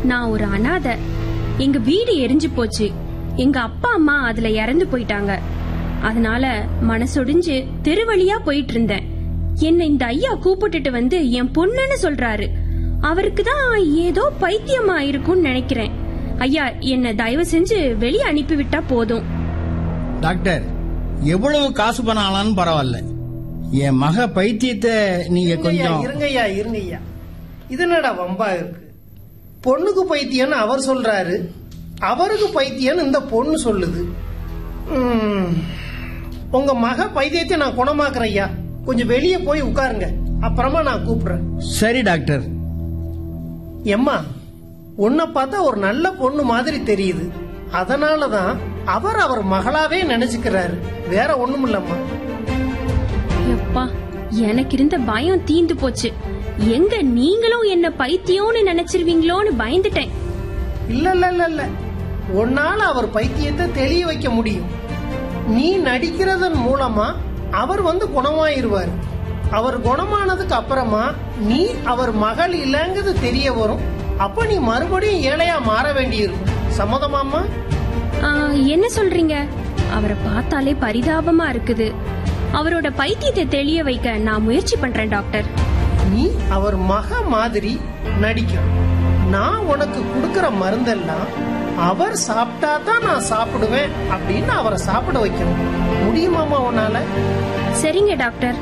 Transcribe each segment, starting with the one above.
நான் ஒரு அனாதை எங்க வீடு எரிஞ்சு போச்சு எங்க அப்பா அம்மா அதுல இறந்து போயிட்டாங்க அதனால மனசொடிஞ்சு தெருவழியா போயிட்டு இருந்தேன் என்ன இந்த ஐயா கூப்பிட்டுட்டு வந்து என் பொண்ணுன்னு சொல்றாரு அவருக்கு தான் ஏதோ பைத்தியமா இருக்கும்னு நினைக்கிறேன் ஐயா என்ன தயவு செஞ்சு வெளியே அனுப்பிவிட்டா போதும் டாக்டர் எவ்வளவு காசு பணம் ஆனாலும் பரவாயில்ல என் மக பைத்தியத்தை நீங்க கொஞ்சம் இருங்கய்யா இருங்கய்யா இது என்னடா வம்பா இருக்கு பொண்ணுக்கு பைத்தியம்னு அவர் சொல்றாரு அவருக்கு பைத்தியம்னு இந்த பொண்ணு சொல்லுது ம், உங்க மக பைத்தியத்தை நான் குணமாக்குறேன் ஐயா கொஞ்சம் வெளியே போய் உட்காருங்க அப்புறமா நான் கூப்பிடுறேன் சரி டாக்டர் எம்மா உன்னை பார்த்தா ஒரு நல்ல பொண்ணு மாதிரி தெரியுது அதனாலதான் அவர் அவர் மகளாவே நினைச்சுக்கிறாரு வேற ஒண்ணும் இல்லம்மா எப்பா எனக்கு இருந்த பயம் தீந்து போச்சு எங்க நீங்களும் என்ன பைத்தியம்னு நினைச்சிருவீங்களோன்னு பயந்துட்டேன் இல்ல இல்ல இல்ல இல்ல உன்னால அவர் பைத்தியத்தை தெளிய வைக்க முடியும் நீ நடிக்கிறதன் மூலமா அவர் வந்து குணமாயிருவார் அவர் குணமானதுக்கு அப்புறமா நீ அவர் மகள் இல்லைங்கிறது தெரிய வரும் அப்ப நீ மறுபடியும் ஏழையா மாற வேண்டியிருக்கும் சம்மதமாமா ஆ, என்ன சொல்றீங்க அவரை பார்த்தாலே பரிதாபமா இருக்குது அவரோட பைத்தியத்தை தெளிய வைக்க நான் முயற்சி பண்றேன் டாக்டர் நீ அவர் மக மாதிரி நடிக்கணும் நான் உனக்கு கொடுக்கற மருந்தெல்லாம் அவர் சாப்பிட்டா தான் நான் சாப்பிடுவேன் அப்படின்னு அவரை சாப்பிட வைக்கணும் முடியுமாமா உன்னால சரிங்க டாக்டர்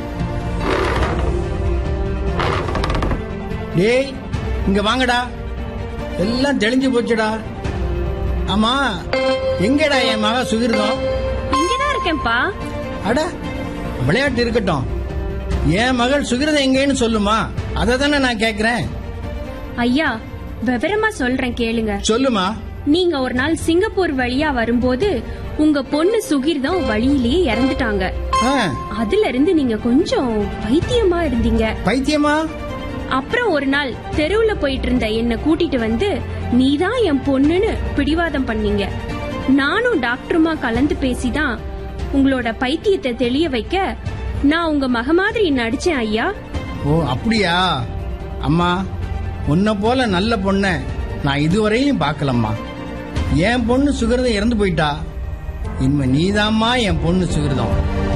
டேய் இங்க வாங்கடா எல்லாம் தெளிஞ்சு போச்சுடா ஆமா எங்கடா என் மக சுகிர்தம் இங்கதான் இருக்கேன்ப்பா அட விளையாட்டு இருக்கட்டும் என் மகள் சுகிரதம் எங்கேன்னு சொல்லுமா அதை தானே நான் கேக்குறேன் ஐயா விவரமா சொல்றேன் கேளுங்க சொல்லுமா நீங்க ஒரு நாள் சிங்கப்பூர் வழியா வரும்போது உங்க பொண்ணு சுகிர்தம் வழியிலேயே இறந்துட்டாங்க ஆ, அதுல இருந்து நீங்க கொஞ்சம் பைத்தியமா இருந்தீங்க பைத்தியமா அப்புறம் ஒரு நாள் தெருவுல போயிட்டு இருந்த என்ன கூட்டிட்டு வந்து நீதான் என் பொண்ணுன்னு பிடிவாதம் பண்ணீங்க நானும் டாக்டருமா கலந்து பேசிதான் உங்களோட பைத்தியத்தை தெளிய வைக்க நான் உங்க மக மாதிரி நடிச்சேன் ஐயா ஓ அப்படியா அம்மா உன்னை போல நல்ல பொண்ண நான் இதுவரையும் பார்க்கலம்மா என் பொண்ணு சுகிரதம் இறந்து போயிட்டா இனிமே நீதாம்மா என் பொண்ணு சுகிரதம்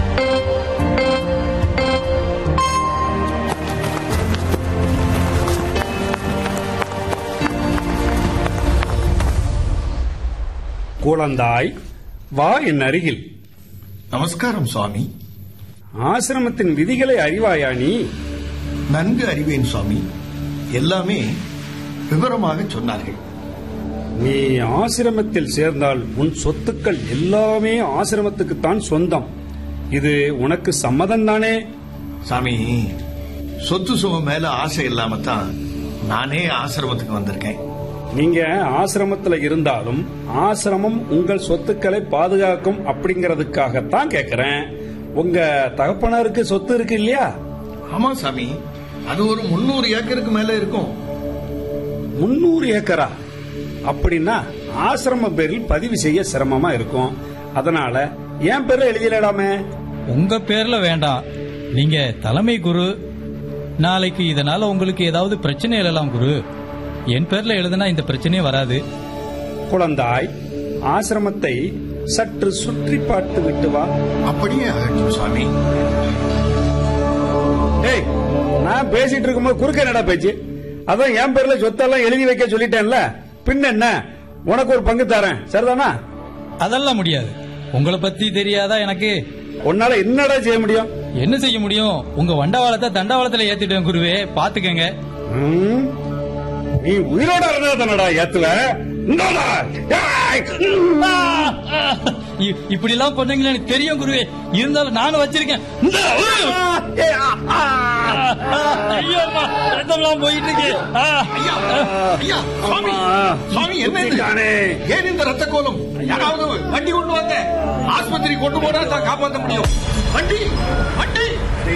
குழந்தாய் வா என் அருகில் நமஸ்காரம் சுவாமி ஆசிரமத்தின் விதிகளை அறிவாயா நீ நன்கு அறிவேன் சுவாமி எல்லாமே விவரமாக சொன்னார்கள் நீ ஆசிரமத்தில் சேர்ந்தால் உன் சொத்துக்கள் எல்லாமே ஆசிரமத்துக்குத்தான் சொந்தம் இது உனக்கு சம்மதம் தானே சாமி சொத்து சுகம் மேல ஆசை இல்லாம தான் நானே ஆசிரமத்துக்கு வந்திருக்கேன் நீங்க ஆசிரமத்துல இருந்தாலும் ஆசிரமம் உங்கள் சொத்துக்களை பாதுகாக்கும் அப்படிங்கறதுக்காகத்தான் கேக்குறேன் உங்க தகப்பனாருக்கு சொத்து இருக்கு இல்லையா ஆமா சாமி அது ஒரு முன்னூறு ஏக்கருக்கு மேல இருக்கும் முன்னூறு ஏக்கரா அப்படின்னா ஆசிரம பேரில் பதிவு செய்ய சிரமமா இருக்கும் அதனால என் பேர்ல எழுதிடலாமே உங்க பேர்ல வேண்டாம் நீங்க தலைமை குரு நாளைக்கு இதனால உங்களுக்கு ஏதாவது பிரச்சனை எழலாம் குரு என் பேர்ல எழுதுனா இந்த பிரச்சனையே வராது குழந்தாய் ஆசிரமத்தை சற்று சுற்றி பார்த்து விட்டு வா அப்படியே ஆகட்டும் சுவாமி டேய் நான் பேசிட்டு இருக்கும்போது குறுக்க என்னடா பேச்சு அதான் என் பேர்ல சொத்தெல்லாம் எழுதி வைக்க சொல்லிட்டேன்ல பின்ன என்ன உனக்கு ஒரு பங்கு தரேன் சரிதானா அதெல்லாம் முடியாது உங்களை பத்தி தெரியாதா எனக்கு உன்னால என்னடா செய்ய முடியும் என்ன செய்ய முடியும் உங்க வண்டவாளத்தை தண்டவாளத்துல ஏத்திட்டேன் குருவே பாத்துக்கங்க ம்? நீ உயிரோட இருந்தா தானடா ஏத்துவ இந்தாடா. ஏய்! இப்படி எல்லாம் பண்ணீங்களா எனக்கு தெரியும் குருவே இருந்தாலும் நானும் வச்சிருக்கேன் இந்தா, ஏய், ஆ, ஆ. ஐயோ அம்மா, ரத்தம்லாம் போயிட்டு இருக்கு ஆ. ஐயா சுவாமி சுவாமி என்ன இது? குத்திட்டானே. ஏன் இந்த ரத்த கோலம் யாராவது வண்டி கொண்டு வாங்க ஆஸ்பத்திரி கொண்டு போனா தான் காப்பாற்ற முடியும் வண்டி வண்டி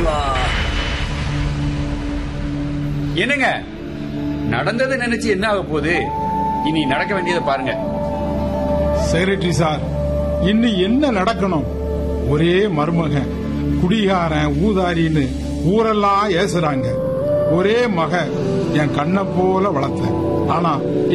என்னங்க நடந்ததை நினைச்சு என்ன ஆக போகுது இனி நடக்க வேண்டியதை பாருங்க செக்ரட்டரி சார் இன்னும் என்ன நடக்கணும் ஒரே மருமகன் குடிகாரன் ஊதாரின்னு ஊரெல்லாம் ஏசுறாங்க ஒரே மக என் கண்ணை போல வளர்த்தேன் ஆனா